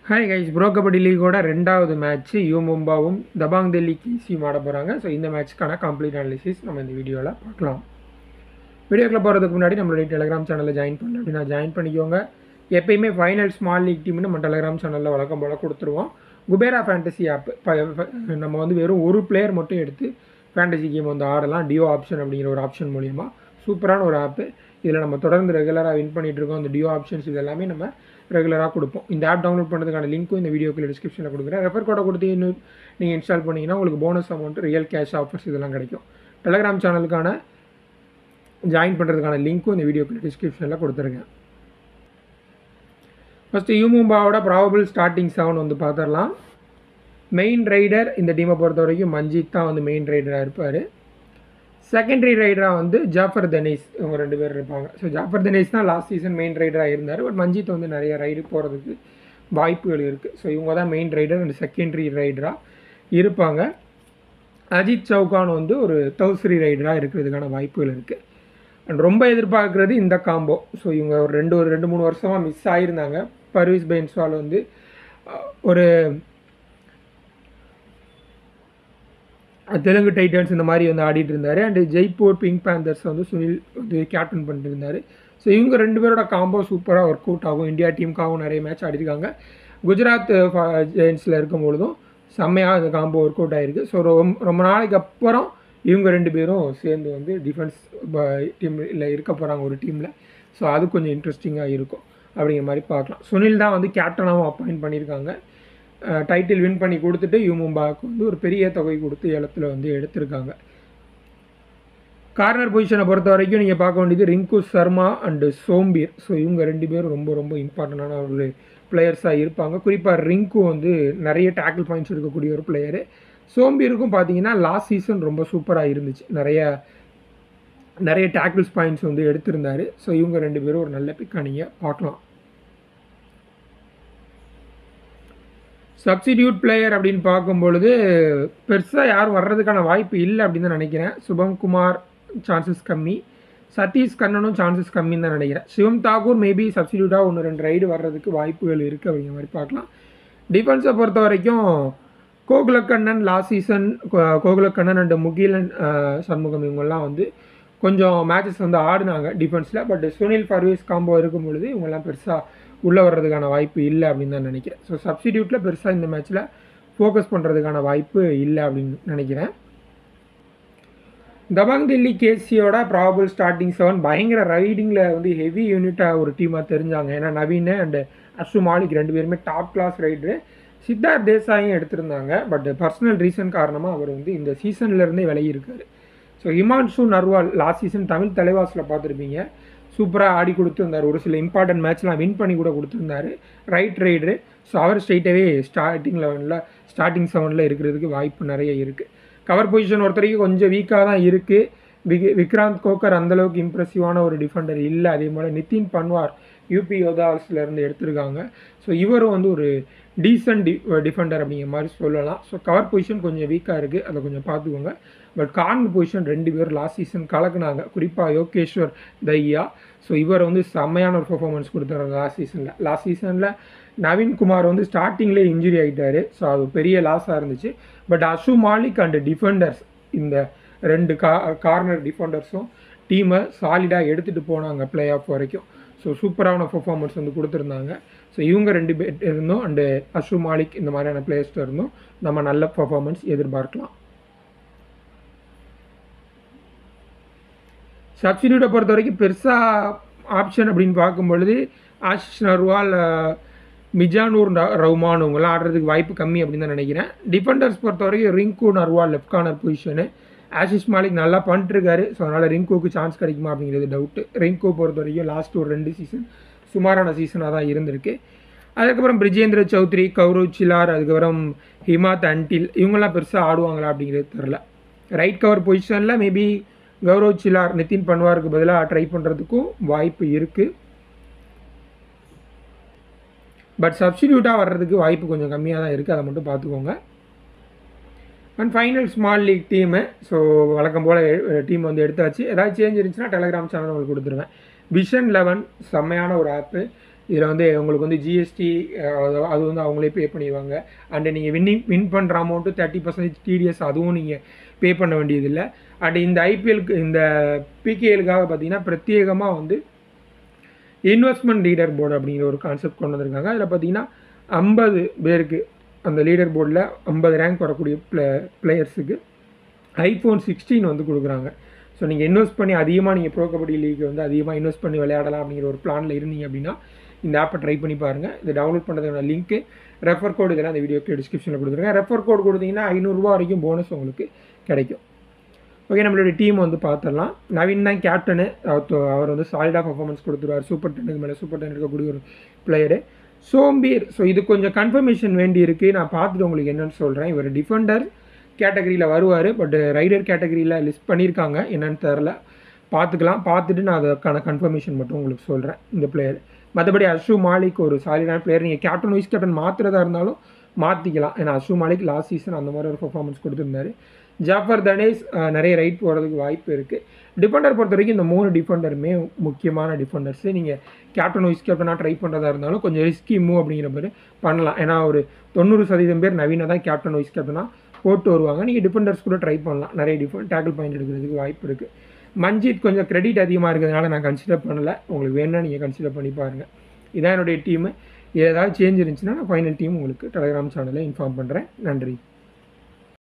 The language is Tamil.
ஹாய் கைஸ் ப்ரோ கபடி லீகோட ரெண்டாவது மேட்ச் யூ மும்பாவும் தபாங் டெல்லி கிசியும் ஆட போகிறாங்க ஸோ இந்த மேட்ச்க்கான கம்ப்ளீட் அனாலிசிஸ் நம்ம இந்த வீடியோவில் பார்க்கலாம் வீடியோக்குள்ள போகிறதுக்கு முன்னாடி நம்மளுடைய டெலிகிராம் சேனலில் ஜாயின் பண்ணல அப்படின்னா ஜாயின் பண்ணிக்கோங்க எப்பயுமே ஃபைனல் ஸ்மால் லீக் டீம்னு நம்ம டெலிகிராம் சேனலில் வழக்கம் போல் கொடுத்துருவோம் குபேரா ஃபேண்டசி ஆப் நம்ம வந்து வெறும் ஒரு பிளேயர் மட்டும் எடுத்து ஃபேண்டசி கேம் வந்து ஆடலாம் டியோ ஆப்ஷன் அப்படிங்கிற ஒரு ஆப்ஷன் மூலியமாக சூப்பரான ஒரு ஆப்பு இதில் நம்ம தொடர்ந்து ரெகுலராக வின் பண்ணிட்டு இருக்கோம் இந்த டியோ ஆப்ஷன்ஸ் இது எல்லாமே நம்ம ரெகுலராக கொடுப்போம் இந்த ஆப் டவுன்லோட் பண்ணுறதுக்கான லிங்க்கும் இந்த வீடியோக்குள்ள டிஸ்கிரிப்ஷனில் கொடுக்குறேன் ரெஃபர் கோடை கொடுத்து இன்னும் நீங்கள் இன்ஸ்டால் பண்ணிங்கன்னா உங்களுக்கு bonus amount real cash offers இதெல்லாம் கிடைக்கும் டெலகிராம் சேனலுக்கான ஜாயின் பண்ணுறதுக்கான லிங்க்கும் இந்த வீடியோக்குள்ள டிஸ்கிரிப்ஷனில் கொடுத்துருங்க ஃபஸ்ட்டு யூமும்பாவோட ப்ராபபிள் ஸ்டார்டிங் செவன் வந்து பார்த்துடலாம் மெயின் ரைடர் இந்த டீமை பொறுத்த வரைக்கும் மஞ்சித் தான் வந்து மெயின் ரைடராக இருப்பார் செகண்டரி ரைடராக வந்து ஜாஃபர் தனேஸ் இவங்க ரெண்டு பேர் இருப்பாங்க ஸோ ஜாஃபர் தனேஸ் தான் லாஸ்ட் சீசன் மெயின் ரைடராக இருந்தார் பட் மஞ்சித் வந்து நிறைய ரைடு போகிறதுக்கு வாய்ப்புகள் இருக்குது ஸோ இவங்க தான் மெயின் ரைடர் அண்ட் செகண்டரி ரைடராக இருப்பாங்க அஜித் சவுகான் வந்து ஒரு தௌசரி ரைடராக இருக்கிறதுக்கான வாய்ப்புகள் இருக்குது அண்ட் ரொம்ப எதிர்பார்க்குறது இந்த காம்போ ஸோ இவங்க ஒரு ரெண்டு ஒரு ரெண்டு மூணு வருஷமாக மிஸ் ஆகியிருந்தாங்க பர்வீஸ் பென்ஸ்வால் வந்து ஒரு தெலுங்கு டைட்டன்ஸ் இந்த மாதிரி வந்து ஆடிட்டு இருந்தார் அண்டு ஜெய்ப்பூர் பிங்க் பேந்தர்ஸ் வந்து சுனில் வந்து கேப்டன் பண்ணிட்டு இருந்தார் ஸோ இவங்க ரெண்டு பேரோட காம்போ சூப்பராக ஒர்க் அவுட் ஆகும் இந்தியா டீமுக்காகவும் நிறைய மேட்ச் ஆடிருக்காங்க குஜராத் ஜெயின்ஸில் இருக்கும் பொழுதும் செம்மையாக இந்த காம்போ ஒர்க் அவுட் ஆகிருக்கு ஸோ ரொம்ப ரொம்ப நாளைக்கு அப்புறம் இவங்க ரெண்டு பேரும் சேர்ந்து வந்து டிஃபென்ஸ் டீமில் இருக்க போகிறாங்க ஒரு டீமில் ஸோ அது கொஞ்சம் இன்ட்ரெஸ்டிங்காக இருக்கும் அப்படிங்கிற மாதிரி பார்க்கலாம் சுனில் தான் வந்து கேப்டனாகவும் அப்பாயிண்ட் பண்ணியிருக்காங்க டைட்டில் வின் பண்ணி கொடுத்துட்டு யூமும்பாவுக்கு வந்து ஒரு பெரிய தொகை கொடுத்து ஏலத்தில் வந்து எடுத்திருக்காங்க கார்னர் பொசிஷனை பொறுத்த வரைக்கும் நீங்கள் பார்க்க வேண்டியது ரிங்கு சர்மா அண்டு சோம்பீர் ஸோ இவங்க ரெண்டு பேரும் ரொம்ப ரொம்ப இம்பார்ட்டண்டான ஒரு பிளேயர்ஸாக இருப்பாங்க குறிப்பாக ரிங்கு வந்து நிறைய டேக்கிள் பாயிண்ட்ஸ் இருக்கக்கூடிய ஒரு பிளேயரு சோம்பீருக்கும் பார்த்தீங்கன்னா லாஸ்ட் சீசன் ரொம்ப சூப்பராக இருந்துச்சு நிறைய நிறைய டேக்கிள்ஸ் பாயிண்ட்ஸ் வந்து எடுத்திருந்தார் ஸோ இவங்க ரெண்டு பேரும் ஒரு நல்ல பிக்காக நீங்கள் பார்க்கலாம் சப்ஸ்டிடியூட் பிளேயர் அப்படின்னு பார்க்கும்பொழுது பெருசாக யாரும் வர்றதுக்கான வாய்ப்பு இல்லை அப்படின்னு தான் நினைக்கிறேன் சுபம்குமார் சான்சஸ் கம்மி சதீஷ் கண்ணனும் சான்சஸ் கம்மின்னு தான் நினைக்கிறேன் சிவம் தாக்கூர் மேபி சப்ஸ்டிடியூட்டாக ஒன்று ரெண்டு ரைடு வர்றதுக்கு வாய்ப்புகள் இருக்குது அப்படிங்கிற மாதிரி பார்க்கலாம் டிஃபென்ஸை பொறுத்த வரைக்கும் Gokulakannan last season Gokulakannan and Mugilan Shanmugam இவங்கெல்லாம் வந்து கொஞ்சம் மேட்சஸ் வந்து ஆடினாங்க டிஃபென்ஸில் பட் சுனில் பர்வேஸ் காம்போ இருக்கும் பொழுது இவங்கெல்லாம் பெருசாக உள்ளே வர்றதுக்கான வாய்ப்பு இல்லை அப்படின்னு தான் நினைக்கிறேன் ஸோ சப்ஸ்டிடியூட்டில் பெருசாக இந்த மேட்ச்சில் ஃபோக்கஸ் பண்ணுறதுக்கான வாய்ப்பு இல்லை அப்படின்னு நினைக்கிறேன் தபாங் டெல்லி கேசியோட ப்ராபபிள் ஸ்டார்டிங் செவன் பயங்கர ரைடிங்கில் வந்து ஹெவி யூனிட்டாக ஒரு டீமாக தெரிஞ்சாங்க ஏன்னா நவீன் அண்ட் அசு மாலிக் ரெண்டு பேருமே டாப் கிளாஸ் ரைடரு சித்தார்த் தேசாயும் எடுத்திருந்தாங்க பட் பர்சனல் ரீசன் காரணமாக அவர் வந்து இந்த சீசன்லேருந்தே விலகி இருக்கார் so Himanshu Narwal last season Tamil தலைவாசில் பார்த்துருப்பீங்க சூப்பராக ஆடி கொடுத்துருந்தார் ஒரு சில இம்பார்ட்டன்ட் மேட்ச்லாம் வின் பண்ணி கூட கொடுத்துருந்தாரு ரைட் ரைடரு ஸோ அவர் ஸ்ட்ரெயிட்டாகவே ஸ்டார்டிங் லெவனில் ஸ்டார்டிங் செவனில் இருக்கிறதுக்கு வாய்ப்பு நிறைய இருக்குது கவர் பொசிஷன் ஒருத்தரைக்கும் கொஞ்சம் வீக்காக தான் இருக்குது விக் விக்ராந்த் கோக்கர் அந்தளவுக்கு இம்ப்ரெசிவான ஒரு டிஃபெண்டர் இல்லை அதே போல் நிதின் பன்வார் யூபி யோதாஸ்லேருந்து எடுத்திருக்காங்க ஸோ இவரும் வந்து ஒரு டீசன்ட் டி டிஃபெண்டர் அப்படிங்கிற மாதிரி சொல்லலாம் ஸோ கவர் பொசிஷன் கொஞ்சம் வீக்காக இருக்குது அதை கொஞ்சம் பார்த்துக்கோங்க பட் கார்னர் பொசிஷன் ரெண்டு பேர் லாஸ்ட் சீசன் கலக்குனாங்க குறிப்பாக யோகேஸ்வர் தையா ஸோ இவர் வந்து செம்மையான ஒரு பர்ஃபார்மன்ஸ் கொடுத்தாரு லாஸ்ட் சீசனில் லாஸ்ட் சீசனில் நவீன்குமார் வந்து ஸ்டார்டிங்லேயே இன்ஜுரி ஆகிட்டார் ஸோ அது பெரிய லாஸாக இருந்துச்சு பட் அசு மாலிக் அண்ட் டிஃபெண்டர்ஸ் இந்த ரெண்டு கா கார்னர் டிஃபெண்டர்ஸும் டீமை சாலிடாக எடுத்துகிட்டு போனாங்க பிளே ஆஃப் வரைக்கும் ஸோ சூப்பரான பர்ஃபார்மன்ஸ் வந்து கொடுத்துருந்தாங்க ஸோ இவங்க ரெண்டு பேர் இருந்தும் அண்டு அஷு மாலிக் இந்த மாதிரியான பிளேயர்ஸ்ட்டு இருந்தும் நம்ம நல்ல பர்ஃபார்மன்ஸ் எதிர்பார்க்கலாம் சப்ஸ்டிடியூட்டை பொறுத்த வரைக்கும் பெருசாக ஆப்ஷன் அப்படின்னு பார்க்கும்பொழுது ஆஷிஷ் நர்வால் மிஜானூர் ரவுமான் இவங்கெல்லாம் ஆடுறதுக்கு வாய்ப்பு கம்மி அப்படின்னு தான் நினைக்கிறேன் டிஃபெண்டர்ஸ் பொறுத்த வரைக்கும் Rinku Narwal left corner position Ashish Malik நல்லா பண்ணிட்டுருக்காரு ஸோ அதனால் ரிங்குக்கு சான்ஸ் கிடைக்குமா அப்படிங்கிறது டவுட்டு ரிங்கு பொறுத்த வரைக்கும் லாஸ்ட் ஒரு ரெண்டு சீசன் சுமாரான சீசனாக தான் இருந்திருக்கு அதுக்கப்புறம் பிரிஜேந்திர சௌத்ரி கௌரவ் சிலார் அதுக்கப்புறம் ஹிமாத் அன்டில் இவங்கெல்லாம் பெருசாக ஆடுவாங்களா அப்படிங்கிறது தெரில ரைட் கவர் பொசிஷனில் மேபி கௌரவ் சிலார் நிதின் பன்வாருக்கு பதிலாக ட்ரை பண்ணுறதுக்கும் வாய்ப்பு இருக்குது பட் சப்ஸ்டிடியூட்டாக வர்றதுக்கு வாய்ப்பு கொஞ்சம் கம்மியாக தான் இருக்குது அதை மட்டும் பார்த்துக்கோங்க and final small league team so வழக்கம் போல் டீம் வந்து எடுத்தாச்சு ஏதாவது சேஞ்ச் இருந்துச்சுன்னா டெலிகிராம் சேனல் உங்களுக்கு கொடுத்துருவேன் விஷன் லெவன் செம்மையான ஒரு ஆப்பு இதில் வந்து உங்களுக்கு வந்து ஜிஎஸ்டி அது வந்து அவங்களே பே பண்ணிடுவாங்க அண்டு நீங்கள் வின்னிங் வின் பண்ணுற அமௌண்ட்டு தேர்ட்டி பர்சன்டேஜ் டிடிஎஸ் அதுவும் நீங்கள் பே பண்ண வேண்டியதில்லை அண்ட் இந்த ஐபிஎல்க்கு இந்த பிகேஎலுக்காக பார்த்தீங்கன்னா பிரத்யேகமாக வந்து இன்வெஸ்ட்மெண்ட் லீடர் போர்டு அப்படிங்கிற ஒரு கான்செப்ட் கொண்டு வந்திருக்காங்க அதில் பார்த்தீங்கன்னா ஐம்பது பேருக்கு அந்த லீடர் போர்டில் ஐம்பது ரேங்க் வரக்கூடிய பிளே பிளேயர்ஸுக்கு ஐஃபோன் சிக்ஸ்டீன் வந்து கொடுக்குறாங்க ஸோ நீங்கள் இன்வெஸ்ட் பண்ணி அதிகமாக நீங்கள் ப்ரோ கபடி லீக் வந்து அதிகமாக இன்வெஸ்ட் பண்ணி விளையாடலாம் அப்படிங்கிற ஒரு பிளானில் இருந்தீங்க அப்படின்னா இந்த ஆப்பை ட்ரை பண்ணி பாருங்கள் இதை டவுன்லோட் பண்ணுறதுக்கான லிங்க்கு ரெஃபர் கோடு இதெல்லாம் அந்த வீடியோக்கு டிஸ்கிரிப்ஷனில் கொடுத்துருக்கேன் ரெஃபர் கோடு கொடுத்தீங்கன்னா ஐநூறுரூவா வரைக்கும் போனஸ் உங்களுக்கு கிடைக்கும் ஓகே நம்மளுடைய டீம் வந்து பார்த்துடலாம் நவீன் தான் கேப்டனு அவர் வந்து சாலிடாக பர்ஃபார்மன்ஸ் கொடுத்துருவார் சூப்பர் டென்னுக்கு மேலே சூப்பர் டென் இருக்கக்கூடிய ஒரு பிளேயரு சோம்பீர் ஸோ இது கொஞ்சம் கன்ஃபர்மேஷன் வேண்டி இருக்குது நான் பார்த்துட்டு உங்களுக்கு என்னென்னு சொல்கிறேன் இவர் டிஃபெண்டர் கேட்டகரியில் வருவார் பட் ரைடர் கேட்டகரியில் லிஸ்ட் பண்ணியிருக்காங்க என்னென்னு தெரில பார்த்துக்கலாம் பார்த்துட்டு நான் அதுக்கான கன்ஃபர்மேஷன் மட்டும் உங்களுக்கு சொல்கிறேன் இந்த பிளேயர் மற்றபடி அஷு மாலிக் ஒரு சாலிடான பிளேயர் நீங்கள் கேப்டன் வைஸ் கேப்டன் மாற்றுறதா இருந்தாலும் மாற்றிக்கலாம் ஏன்னா அஷு மாலிக் லாஸ்ட் சீசன் அந்த மாதிரி ஒரு பர்ஃபார்மன்ஸ் கொடுத்துருந்தாரு ஜாஃபர் தனேஷ் நிறைய ரைட் போகிறதுக்கு வாய்ப்பு இருக்குது டிஃபெண்டர் பொறுத்த வரைக்கும் இந்த மூணு டிஃபெண்டருமே முக்கியமான டிஃபெண்டர்ஸு நீங்கள் கேப்டன் வைஸ் கேப்டனாக ட்ரை பண்ணுறதா இருந்தாலும் கொஞ்சம் ரிஸ்கி மூவ் அப்படிங்கிற மாதிரி பண்ணலாம் ஏன்னா ஒரு தொண்ணூறு சதவீதம் பேர் நவீன தான் கேப்டன் வைஸ் கேப்டனாக போட்டு வருவாங்க நீங்கள் டிஃபெண்டர்ஸ் கூட ட்ரை பண்ணலாம் நிறைய டிஃபெண்ட் டேக்கிள் பாயிண்ட் எடுக்கிறதுக்கு வாய்ப்பு இருக்குது மஞ்சித் கொஞ்சம் கிரெடிட் அதிகமாக இருக்கிறதுனால நான் கன்சிடர் பண்ணலை உங்களுக்கு வேணும்னா நீங்கள் கன்சிடர் பண்ணி பாருங்கள் இதான் என்னுடைய டீமு ஏதாவது சேஞ்ச் இருந்துச்சுன்னா நான் ஃபைனல் டீம் உங்களுக்கு டெலிகிராம் சேனலில் இன்ஃபார்ம் பண்ணுறேன் நன்றி